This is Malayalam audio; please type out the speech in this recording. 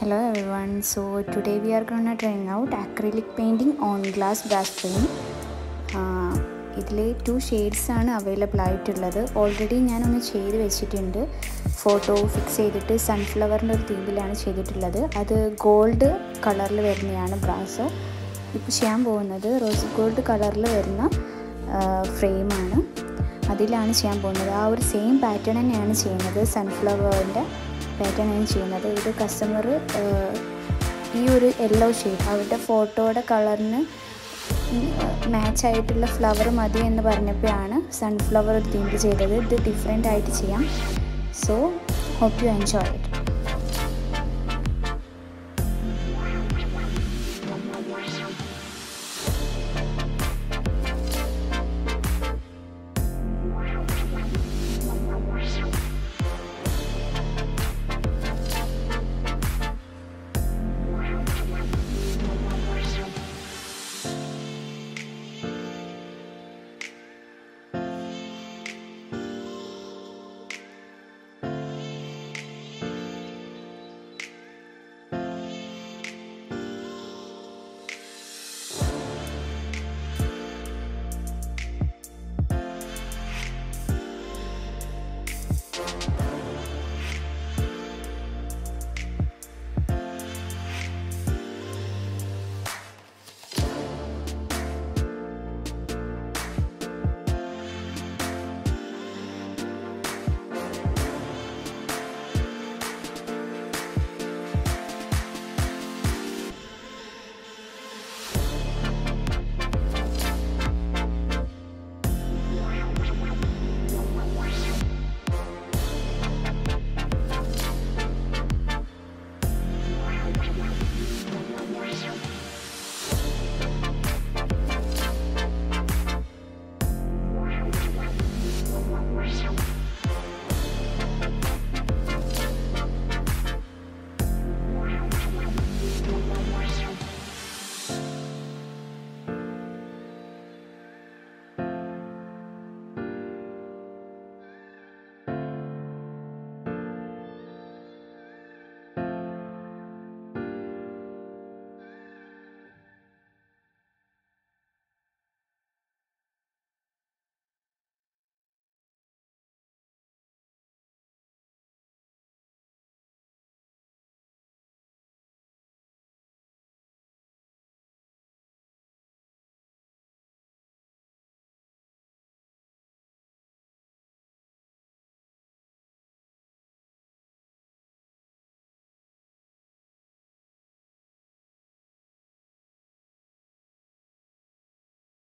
Hello everyone, so today we are gonna trying out acrylic painting on glass brush paint. ഇതിൽ ടു ഷെയ്ഡ്സ് ആണ് അവൈലബിൾ ആയിട്ടുള്ളത് ഓൾറെഡി ഞാനൊന്ന് ചെയ്ത് വെച്ചിട്ടുണ്ട് ഫോട്ടോ ഫിക്സ് ചെയ്തിട്ട് സൺഫ്ലവറിൻ്റെ ഒരു തീമിലാണ് ചെയ്തിട്ടുള്ളത് അത് ഗോൾഡ് കളറിൽ വരുന്നതാണ് ബ്രാസ് ഇപ്പോൾ ചെയ്യാൻ പോകുന്നത് റോസ് ഗോൾഡ് കളറിൽ വരുന്ന ഫ്രെയിമാണ് അതിലാണ് ചെയ്യാൻ പോകുന്നത് ആ ഒരു സെയിം പാറ്റേൺ തന്നെയാണ് ചെയ്യുന്നത് സൺഫ്ലവറിൻ്റെ പാറ്റേൺ ആണ് ചെയ്യുന്നത് ഇത് കസ്റ്റമർ ഈ ഒരു യെല്ലോ ഷെയ്ഡ് അവരുടെ ഫോട്ടോയുടെ കളറിന് മാച്ച് ആയിട്ടുള്ള ഫ്ലവർ മതി എന്ന് പറഞ്ഞപ്പോഴാണ് സൺഫ്ലവർ തീം ചെയ്തത് ഇത് ഡിഫറെൻ്റ് ആയിട്ട് ചെയ്യാം so hope you enjoy it